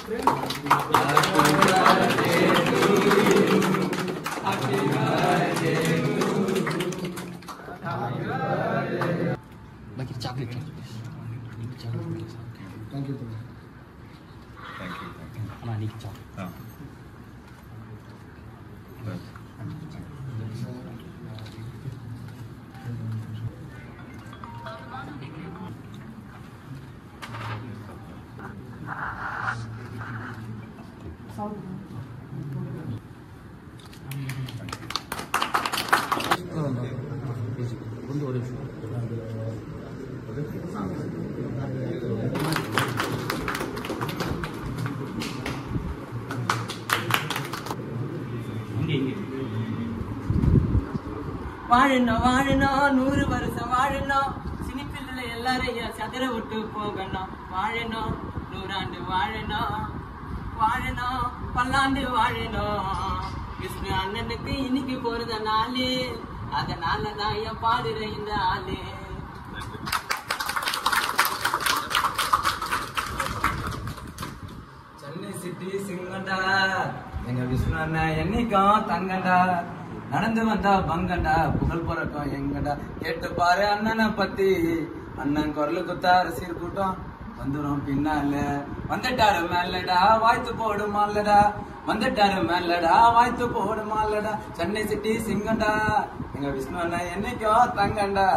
बाकी chocolate chocolate thank you அண்ணா நீக்கு chocolate ಒಂದು ஒரு வாழணும் வாழணும் நூறு வருஷம் வாழணும் சினிப்பில்ல எல்லாரையும் சதுர விட்டு போகணும் வாழணும் நூறாண்டு வாழணும் வாழணும் பல்லாண்டு வாழணும் விஷ்ணு அண்ணனுக்கு இன்னைக்கு போறத நாளு அதனால நான் என் பாடுற இந்த ஆளு சென்னை சிட்டி சிங்கண்டா எங்க விஷ்ணு அண்ணன் என்னைக்கும் தங்கண்டா நடந்து வந்தா பங்கண்டா புகழ் பிறக்கும் எங்கடா கேட்டு பாரு அண்ணனை பத்தி அண்ணன் குரலு குத்தா ரசிகர் கூட்டம் வந்துரும் பின்னால வந்துட்டாரு மேலடா வாய்த்து போடுமாலடா வந்துட்டாரு மேலடா வாய்த்து போடுமாலடா சென்னை சிட்டி சிங்கண்டா எங்க விஷ்ணு அண்ணன் என்னைக்கும் தங்கண்டா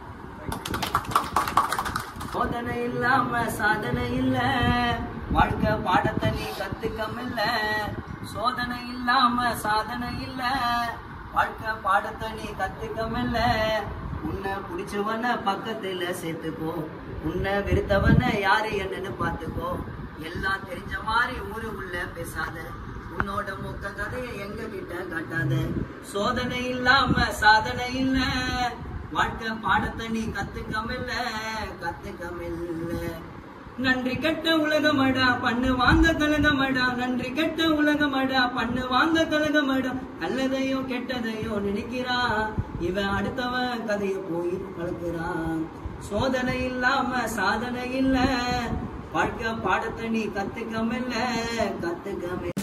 சோதனை இல்லாம சாதனை இல்ல வாழ்க்கை பாடத்தை நீ கத்துக்கமில்ல சோதனை இல்லாம சாதனை இல்ல வாழ்க்கை பாடத்தை நீ கத்துக்கமில்ல உன்னை பிடிச்சவன பக்கத்துல சேர்த்துக்கோ உன்னை வெறுத்தவன யாரு என்னன்னு பார்த்துக்கோ எல்லாம் தெரிஞ்ச மாதிரி ஊரு உள்ள பேசாத உன்னோட மொத்த கதையை எங்க கிட்ட காட்டாத சோதனை இல்லாம சாதனை இல்ல வாழ்க்கை பாடத்தை நீ கத்துக்கமில்ல கத்துக்கமில்ல நன்றி கெட்ட உலகமடா பண்ணு வாங்க கலகமடா நன்றி கெட்ட உலகமடா பண்ணு வாங்க கலகமடா நல்லதையோ கெட்டதையோ நினைக்கிறான் இவன் அடுத்தவன் கதைய போய் கலக்குறான் சோதனை இல்லாம சாதனை இல்ல வாழ்க்கை பாடத்தை நீ கத்துக்கமில்ல கத்துக்கமில்ல